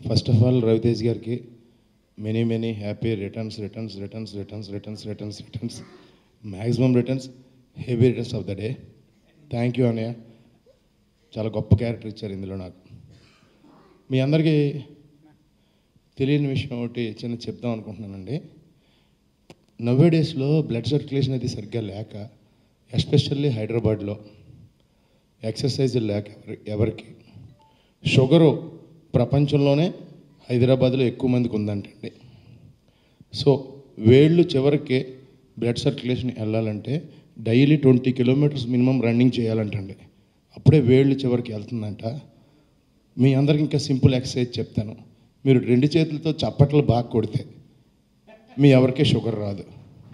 first of all Raviteja గారికి many many happy returns returns returns returns returns returns returns maximum returns heavy returns of the day thank you అన్నయ్య చాలా గొప్ప character ఇచ్చారు ఇందులో నాకు మీ అందరికీ తెలియని విషయం ఒకటి చిన్న చెప్దాం అనుకుంటున్నానండి నవ్వే డేస్లో బ్లడ్ సర్క్యులేషన్ అది సరిగ్గా లేక ఎస్పెషల్లీ హైదరాబాద్లో ఎక్సర్సైజ్ లేక ఎవరి ఎవరికి షుగరు ప్రపంచంలోనే హైదరాబాద్లో ఎక్కువ మందికి ఉందంటండి సో వేళ్ళు చివరికి బ్లడ్ సర్క్యులేషన్ వెళ్ళాలంటే daily twenty kilometers minimum running చేయాలంటండి అప్పుడే వేళ్ళు చివరికి వెళ్తుందంట మీ అందరికి ఇంకా సింపుల్ ఎక్సర్సైజ్ చెప్తాను మీరు రెండు చేతులతో చప్పట్లు బాగా కొడితే మీ ఎవరికే షుగర్ రాదు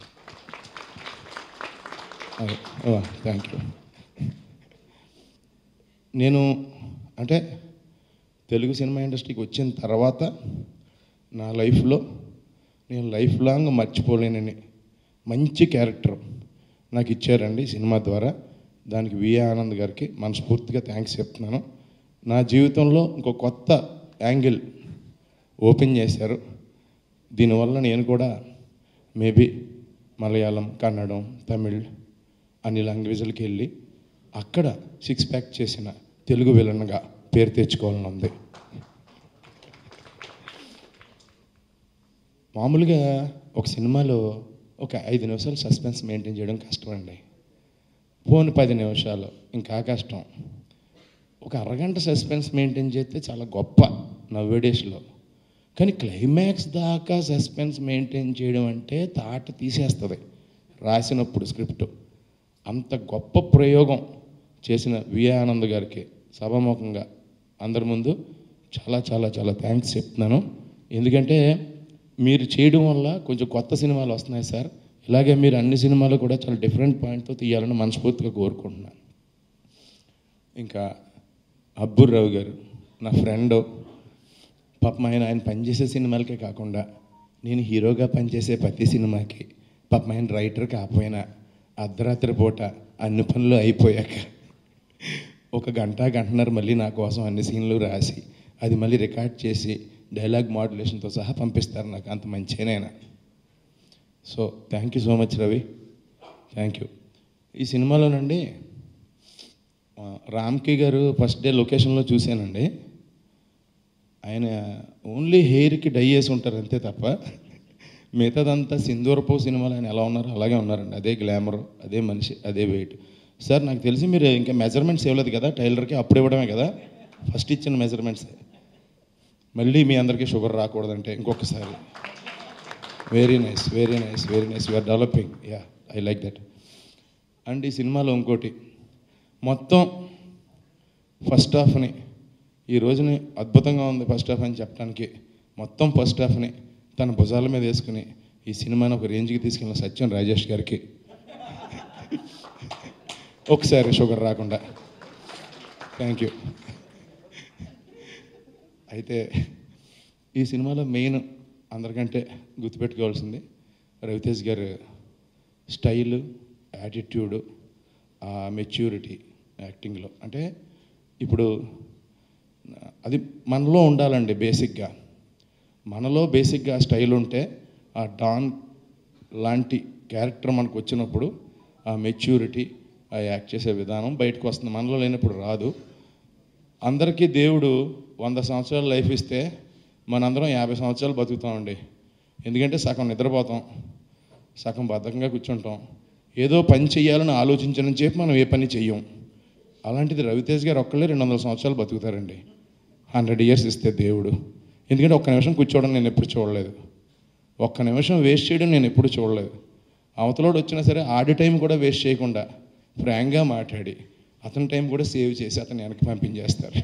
థ్యాంక్ యూ నేను అంటే తెలుగు సినిమా ఇండస్ట్రీకి వచ్చిన తర్వాత నా లైఫ్లో నేను లైఫ్ లాంగ్ మర్చిపోలేనని మంచి క్యారెక్టర్ నాకు ఇచ్చారండి ఈ సినిమా ద్వారా దానికి విఏ ఆనంద్ గారికి మనస్ఫూర్తిగా థ్యాంక్స్ చెప్తున్నాను నా జీవితంలో ఇంకో కొత్త యాంగిల్ ఓపెన్ చేశారు దీనివల్ల నేను కూడా మేబీ మలయాళం కన్నడం తమిళ్ అన్ని లాంగ్వేజ్లకి వెళ్ళి అక్కడ సిక్స్ ప్యాక్ చేసిన తెలుగు విలన్గా పేరు తెచ్చుకోవాలని ఉంది మామూలుగా ఒక సినిమాలో ఒక ఐదు నిమిషాలు సస్పెన్స్ మెయింటైన్ చేయడం కష్టం అండి పోను పది నిమిషాలు ఇంకా కష్టం ఒక అరగంట సస్పెన్స్ మెయింటైన్ చేస్తే చాలా గొప్ప నవ్వేడేస్లో కానీ క్లైమాక్స్ దాకా సస్పెన్స్ మెయింటైన్ చేయడం అంటే తాట తీసేస్తుంది రాసినప్పుడు స్క్రిప్ట్ అంత గొప్ప ప్రయోగం చేసిన విఏ ఆనంద్ గారికి సభాముఖంగా అందరి ముందు చాలా చాలా చాలా థ్యాంక్స్ చెప్తున్నాను ఎందుకంటే మీరు చేయడం వల్ల కొంచెం కొత్త సినిమాలు వస్తున్నాయి సార్ ఇలాగే మీరు అన్ని సినిమాలు కూడా చాలా డిఫరెంట్ పాయింట్తో తీయాలని మనస్ఫూర్తిగా కోరుకుంటున్నాను ఇంకా అబ్బుర్ రావు గారు నా ఫ్రెండ్ పాపం ఆయన ఆయన పనిచేసే సినిమాలకే కాకుండా నేను హీరోగా పనిచేసే ప్రతి సినిమాకి పాపం ఆయన రైటర్ కాకపోయినా అర్ధరాత్రి పూట అన్ని పనులు అయిపోయాక ఒక గంట గంటన్నర మళ్ళీ నా కోసం అన్ని సీన్లు రాసి అది మళ్ళీ రికార్డ్ చేసి డైలాగ్ మాడ్యులేషన్తో సహా పంపిస్తారు నాకు అంత మంచిగానైనా so thank you so much Ravi thank you ఈ సినిమాలోనండి ఆ, రామ్కి గారు ఫస్ట్ డే లొకేషన్లో చూశానండి ఆయన ఓన్లీ హెయిర్కి డై చేసి ఉంటారు అంతే తప్ప మిగతాదంతా సింధూరపు సినిమాలో ఆయన ఎలా ఉన్నారో అలాగే ఉన్నారండి అదే గ్లామర్ అదే మనిషి అదే వెయిట్ సార్ నాకు తెలిసి మీరు ఇంకా మెజర్మెంట్స్ ఇవ్వలేదు కదా టైలర్కి అప్పుడు ఇవ్వడమే కదా ఫస్ట్ ఇచ్చిన మెజర్మెంట్స్ మళ్ళీ మీ అందరికీ షుగర్ రాకూడదంటే ఇంకొకసారి very nice very nice very nice you're developing yeah I like that and ఈ సినిమాలో ఇంకోటి మొత్తం ఫస్ట్ హాఫ్ని ఈ రోజుని అద్భుతంగా ఉంది ఫస్ట్ హాఫ్ అని చెప్పడానికి మొత్తం ఫస్ట్ హాఫ్ని తన భుజాల మీద వేసుకుని ఈ సినిమాని ఒక రేంజ్కి తీసుకెళ్ళిన సత్యం రాజేష్ గారికి ఒకసారి షుగర్ రాకుండా థ్యాంక్ యూ అయితే ఈ సినిమాలో మెయిన్ అందరికంటే గుర్తుపెట్టుకోవాల్సింది రవితేజ్ గారు స్టైలు యాటిట్యూడు ఆ మెచ్యూరిటీ యాక్టింగ్లో అంటే ఇప్పుడు అది మనలో ఉండాలండి బేసిక్గా మనలో బేసిక్గా స్టైల్ ఉంటే ఆ డాన్ లాంటి క్యారెక్టర్ మనకు వచ్చినప్పుడు ఆ మెచ్యూరిటీ ఆ యాక్ట్ చేసే విధానం బయటకు వస్తుంది మనలో లేనప్పుడు రాదు అందరికీ దేవుడు వంద సంవత్సరాలు లైఫ్ ఇస్తే మనందరం యాభై సంవత్సరాలు బతుకుతామండి ఎందుకంటే సగం నిద్రపోతాం సగం బద్ధకంగా కూర్చుంటాం ఏదో పని చేయాలని ఆలోచించడం చెప్పి మనం ఏ పని చెయ్యం అలాంటిది రవితేజ్ గారు ఒక్కళ్ళే రెండు వందల సంవత్సరాలు బతుకుతారండి హండ్రెడ్ ఇయర్స్ ఇస్తే దేవుడు ఎందుకంటే ఒక్క నిమిషం కూర్చోవడం నేను ఎప్పుడు చూడలేదు ఒక్క నిమిషం వేస్ట్ చేయడం నేను ఎప్పుడు చూడలేదు అవతలోడు వచ్చినా సరే ఆడి టైం కూడా వేస్ట్ చేయకుండా ఫ్రాంక్గా మాట్లాడి అతని టైం కూడా సేవ్ చేసి అతను వెనక్కి పంపించేస్తారు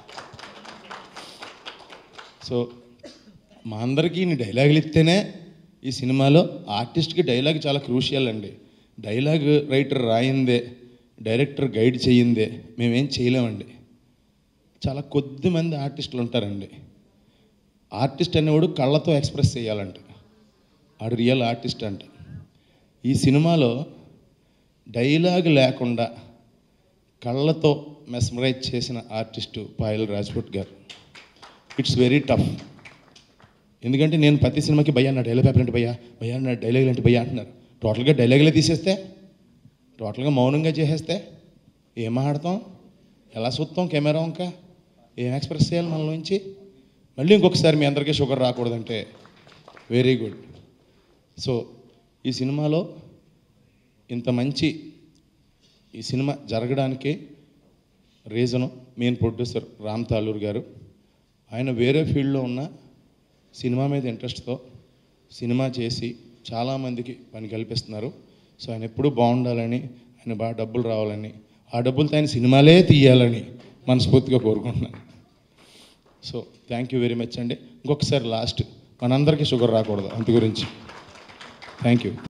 సో మా అందరికీ ఇన్ని డైలాగులు ఇస్తేనే ఈ సినిమాలో ఆర్టిస్ట్కి డైలాగ్ చాలా క్రూషియల్ అండి డైలాగ్ రైటర్ రాయిందే డైరెక్టర్ గైడ్ చేయిందే మేమేం చేయలేమండి చాలా కొద్ది మంది ఆర్టిస్టులు ఉంటారండి ఆర్టిస్ట్ అనేవాడు కళ్ళతో ఎక్స్ప్రెస్ చేయాలంట ఆడు రియల్ ఆర్టిస్ట్ అంట ఈ సినిమాలో డైలాగ్ లేకుండా కళ్ళతో మెస్మరైజ్ చేసిన ఆర్టిస్టు పాయల్ రాజ్పుట్ గారు ఇట్స్ వెరీ టఫ్ ఎందుకంటే నేను ప్రతి సినిమాకి భయ్యా నా డైలాగ్ పేపర్ అంటే భయ్యా భయ్యా నా డైలాగ్ అంటే భయ్యా అంటున్నారు టోటల్గా డైలాగులే తీసేస్తే టోటల్గా మౌనంగా చేసేస్తే ఏం మాట్లాడతాం ఎలా చూస్తాం కెమెరా ఇంకా ఏం ఎక్స్ప్రెస్ చేయాలి మన నుంచి మళ్ళీ ఇంకొకసారి మీ అందరికీ షుగర్ రాకూడదంటే వెరీ గుడ్ సో ఈ సినిమాలో ఇంత మంచి ఈ సినిమా జరగడానికి reason main producer Ram Talur గారు ఆయన వేరే ఫీల్డ్లో ఉన్న సినిమా మీద ఇంట్రెస్ట్తో సినిమా చేసి చాలామందికి పని కల్పిస్తున్నారు సో ఆయన ఎప్పుడూ బాగుండాలని ఆయన బాగా డబ్బులు రావాలని ఆ డబ్బులతో ఆయన సినిమాలే తీయాలని మనస్ఫూర్తిగా కోరుకుంటున్నాను so thank you very much అండి ఇంకొకసారి లాస్ట్ మనందరికీ షుగర్ రాకూడదు అంత గురించి థ్యాంక్ యూ